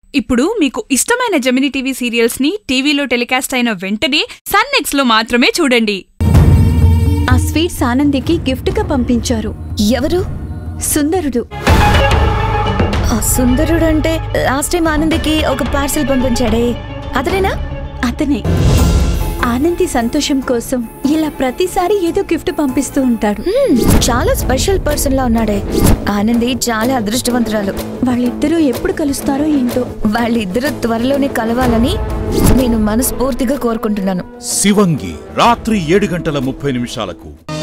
ఇప్పుడు మీకు ఇష్టమైన జెమిని టీవీ సీరియల్స్ ని టీవీలో టెలికాస్ట్ అయిన వెంటనే సన్ నెక్స్ట్ లో మాత్రమే చూడండి ఆ స్వీట్స్ ఆనందికి గిఫ్ట్గా పంపించారు ఎవరు సుందరుడు ఆ సుందరుడు అంటే లాస్ట్ టైం ఆనందికి ఒక పార్సిల్ పంపించాడే అతనేనా అతనే ఆనంది సంతోషం కోసం ఇలా ప్రతిసారి ఏదో గిఫ్ట్ పంపిస్తూ ఉంటాడు హ్మ్, చాలా స్పెషల్ పర్సన్ లా ఉన్నాడే ఆనంది చాలా అదృష్టవంతురాలు వాళ్ళిద్దరూ ఎప్పుడు కలుస్తారో ఏంటో వాళ్ళిద్దరూ త్వరలోనే కలవాలని నేను మనస్ఫూర్తిగా కోరుకుంటున్నాను శివంగి రాత్రి ఏడు గంటల ముప్పై నిమిషాలకు